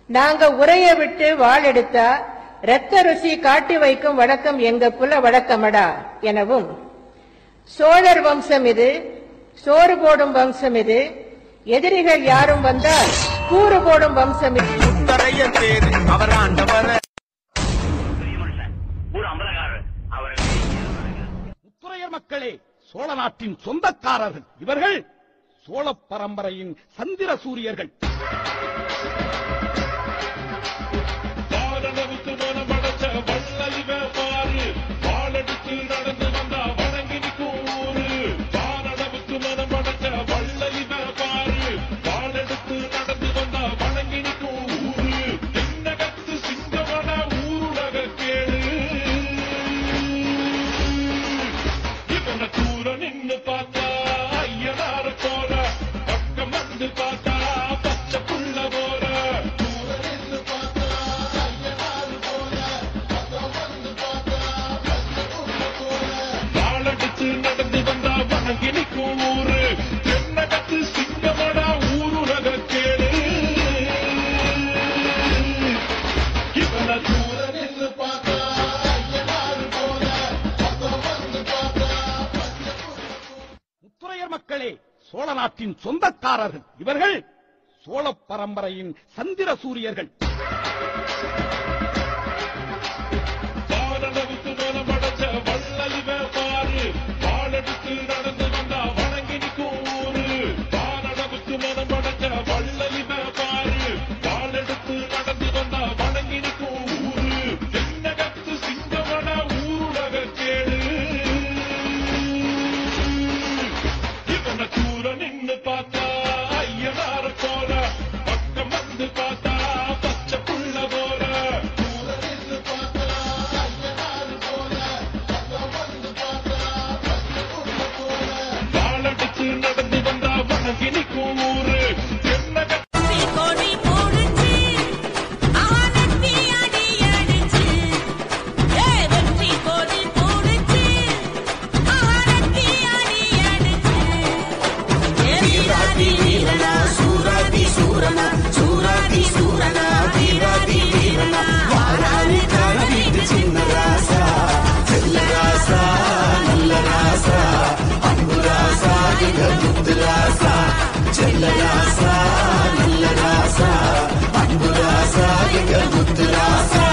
நாங்க உரைய விட்டு வாள் எடுத்தா இரத்த ருசி காட்டி வைக்கும் வழக்கம் எங்க குல வழக்கமடா எனவும் சோழர் வம்சம் இது சோறு போடும் வம்சம் இது எதிரிகள் யாரும் வந்தால் கூறு போடும் வம்சம் இது முத்தரையன் பேரு அவர் ஆண்டவர் பெரிய மனுஷன் ஒரு அமலகாரர் அவர் முத்துரையர் மக்களே சோழ நாட்டின் சொந்தக்காரர்கள் இவர்கள் சோழ பரம்பரையின் சந்திர சூரியர்கள் பாரளவுக்கு மனமடைச்ச வள்ளலிவ பாரு வாழெடுத்து நடந்து வந்தா வணங்கி நிற்கும் ஊரு பாரளவுக்கு மனமடைச்ச வள்ளலிவ பாரு வாழெடுத்து நடந்து வந்தா வணங்கி நிற்கும் ஊரு தென்னகத்து சிங்கமன ஊருலக கேளு இவனை தூர நின்னு பார்த்தா ஐயனார போற பக்கம் வந்து பார்த்தா பச்சை புள்ள போற தூர நின்னு பார்த்தா ஐயனாரு போற பக்கம் வந்து பார்த்தா பச்சை புள்ள போற வாழடிச்சு நடந்து வந்தா வணங்கி நிற்கும் ஊரு தென்னகத்து சிங்கமடா ஊருலக கேளு இவனை தூர நின்னு பார்த்தா ஐயனாரு போற பக்கம் வந்து பார்த்தா முத்துரையர் மக்களே சோழ நாட்டின் சொந்தக்காரர்கள் இவர்கள் சோழ பரம்பரையின் சந்திர சூரியர்கள் பாரளவுக்கு மனமடைச்ச வள்ளலிவ பாரு வாழெடுத்து நடந்து வந்தா வணங்கி நிற்கும் ஊரு பாரளவுக்கு மனமடைச்ச வள்ளலிவ பாரு வாழெடுத்து நடந்து வந்தா வணங்கி நிற்கும் ஊரு தென்னகத்து சிங்கமன ஊருலக கேளு இவனை தூர நின்னு பார்த்தா ஐயனார போல பக்கம் வந்து பார்த்தா பச்சை புள்ள போல தூர நின்னு பார்த்தா ஐயனாரு போல பக்கம் வந்து பார்த்தா பச்சை புள்ள போல வாழடிச்சு நடந்து வந்தா வணங்கி நிற்கும் ஊரு தென்னகத்து கோடி போடுச்சு அவனத்தி அடி அடிச்சு ஏ வெற்றி கோடி போடுச்சு அவனத்தி அடி அடிச்சு வீராதி வீரனா சூராதி சூரனா சூராதி சூரனா வீராதி வீரனா வாராணி கார வீட்டு சின்ன ராசா செல்ல ராசா நல்ல ராசா அன்பு ராசா எங்க முத்து ராசா செல்ல ராசா நல்ல ராசா அன்பு ராசா எங்க முத்து ராசா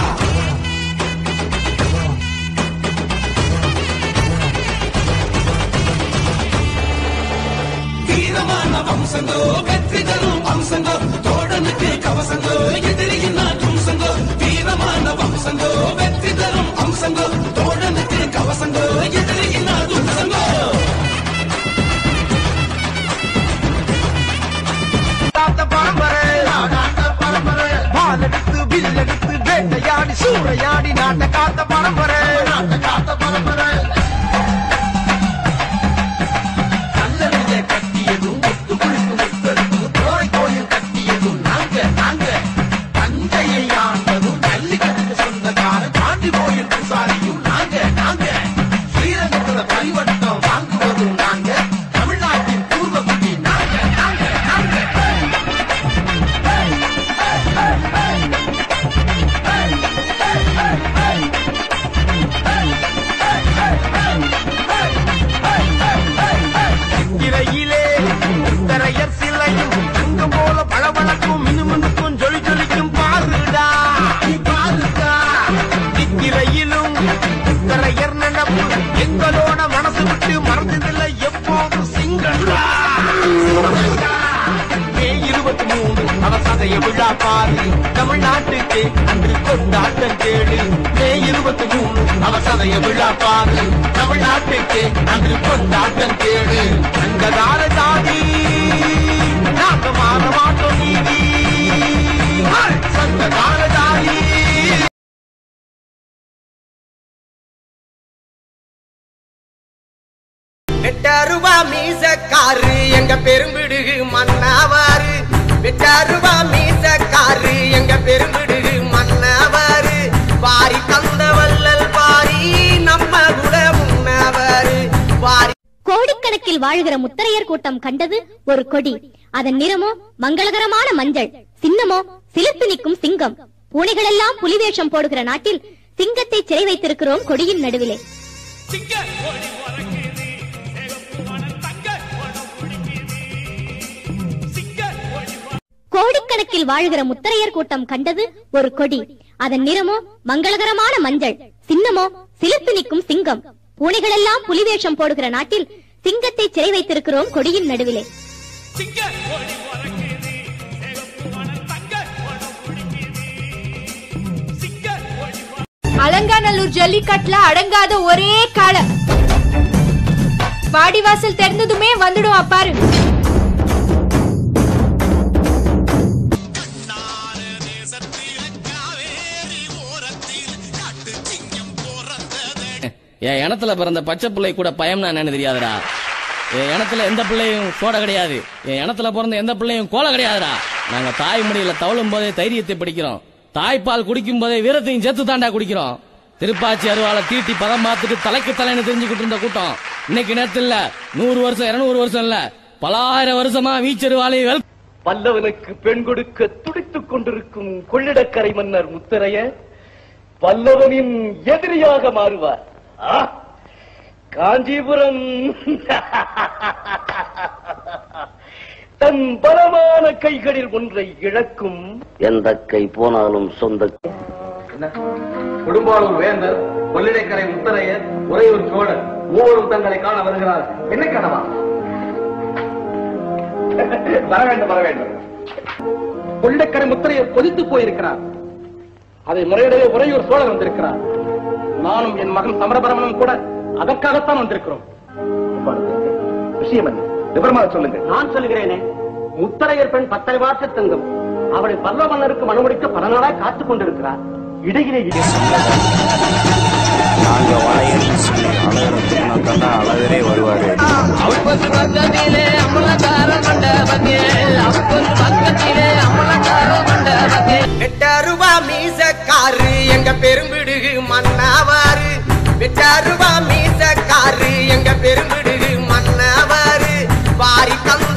வீரமான வம்சங்கோ வெற்றி தரும் வம்சங்கோ தோழனுக்கு கவசங்கோ எதிரியின் தும்சங்கோ வீரமான வம்சங்கோ வெற்றி தரும் வம்சங்கோ தோழனுக்கு கவசங்கோ எதிரியின் தும்சங்கோ தாத்த பரம்பரை நாட்ட பரம்பரை பாலெடுத்து வில்லெடுத்து வேட்டையாடி சூறையாடி நாட்ட காத்த பரம்பரை நாட்ட காத்த பரம்பரை கல்லறிய கட்டியதும் முத்து குளித்து முத்தெடுத்து தோரை கோயில் கட்டியதும் நாங்க நாங்க தஞ்சையை ஆண்டதும் ஜல்லிக்கட்டு சொந்தக்கார பாண்டி கோயில் பூசாரியும் நாங்க நாங்க ஸ்ரீரங்கத்துல பரிவட்டம் வாங்குவதும் நாங்க தமிழ்நாட்டின் பூர்வகுடி நாங்க நாங்க நாங்க இறையிலே உத்தரையர் சிலையும் தங்கம் போல பளபளக்கும் மினுமினுக்கும் ஜொலி ஜொலிக்கும் பாருடா பாருடா இத்திரையிலும் உத்தரையர் நினப்பு எங்களோட மனசு விட்டு மறந்ததில்லை எப்போதும் சிங்கண்டா மே இருபத்தி மூணு அவசதைய விழா பாரு தமிழ்நாட்டுக்கு அன்று கொண்டாட்டம் கேடு மே இருபத்தி மூணு அவசதைய விழா பாரு தமிழ்நாட்டுக்கு அன்று கொண்டாட்டம் கேடு சங்கதார ஜாதி நாங்க மாற மாட்டோம் நீதி சங்கதார ஜாதி வெட்டாருவா மீசக்காரு எங்க பெரும்பிடுகு மன்னாவாரு வெட்டாருவா மீசக்காரு எங்க பெரும்பிடுகு மன்னாவாரு வாரி தந்த வள்ளல் பாரி நம்ம குல முன்னவாரு வாரி கோடிக்கணக்கில் வாழ்கிற முத்தரையர் கூட்டம் கண்டது ஒரு கொடி அதன் நிறமோ மங்களகரமான மஞ்சள் சின்னமோ சிலிர்த்து நிற்கும் சிங்கம் பூனைகளெல்லாம் புலிவேஷம் போடுகிற நாட்டில் சிங்கத்தை சிறை வைத்திருக்கிறோம் கொடியின் நடுவிலே கோடிக்கணக்கில் வாழுகிற முத்தரையர் கூட்டம் கண்டது ஒரு கொடி அதன் நிறமோ மங்களகரமான மஞ்சள் சின்னமோ சிலிர்த்து நிற்கும் சிங்கம் பூனைகளெல்லாம் புலிவேஷம் போடுகிற நாட்டில் சிங்கத்தை சிறை வைத்திருக்கிறோம் கொடியின் நடுவிலே அலங்காநல்லூர் ஜல்லிக்கட்டுல அடங்காத ஒரே காளை வாடிவாசல் திறந்ததுமே வந்துடும் பாரு என் இனத்துல பிறந்த பச்சை பிள்ளை கூட பயம்னா என்னன்னு தெரியாதுடா என் இனத்துல எந்த பிள்ளையும் கோடை கிடையாது என் இனத்துல பிறந்த எந்த பிள்ளையும் கோலை கிடையாதுடா நாங்க தாய் மடியில தவழும் போதே தைரியத்தை படிக்கிறோம் தாய்ப்பால் குடிக்கும் போதே வீரத்தையும் சேர்த்து தாண்டா குடிக்கிறோம் திருப்பாச்சி அருவால தீட்டி பதம் பார்த்துட்டு தலைக்கு தலைன்னு தெரிஞ்சுக்கிட்டு இருந்த கூட்டம் இன்னைக்கு நேரத்துல இல்ல நூறு வருஷம் இருநூறு வருஷம் இல்ல பலாயிரம் வருஷமா வீச்சருவாலை வெல் பல்லவனுக்கு பெண் கொடுக்க துடித்துக் கொண்டிருக்கும் கொள்ளிடக்கரை மன்னர் முத்தரைய பல்லவனின் எதிரியாக மாறுவார் ஆ! காஞ்சிபுரம் தன் பலமான கைகளில் ஒன்றை இழக்கும் எந்த கை போனாலும் சொந்த குடும்பாளூர் வேந்தர் கொள்ளிடக்கரை முத்தரையர் உறையூர் சோழர் மூவரும் தங்களை காண வருகிறார் என்ன கனவா வர வேண்டும் வர வேண்டும் கொள்ளிடக்கரை முத்தரையர் கொதித்து போயிருக்கிறார் அதை முறையிடவே உறையூர் சோழர் வந்திருக்கிறார் நானும் என் மகன் சமரபரமனும் கூட அதற்காகத்தான் வந்திருக்கிறோம் விஷயம் என்ன விவரமாக சொல்லுங்க நான் சொல்லுகிறேனே முத்தரையர் பெண் பத்தரை வார்த்தை தங்கம் அவளை பல்லவ மன்னருக்கு மனுமடிக்க பல நாளாய் காத்துக் கொண்டிருக்கிறார் இடையிலே நாங்க வளையல் சொல்லி அழகிறதுக்கு தந்தா அழகரே வருவாரு எட்டாருவா மீசக்காரு எங்க பெரும்பிடுகு மன்னாவாரு எட்டாருவா மீசக்காரு எங்க பெரும்பிடுகு மன்னாவாரு வாரி தந்த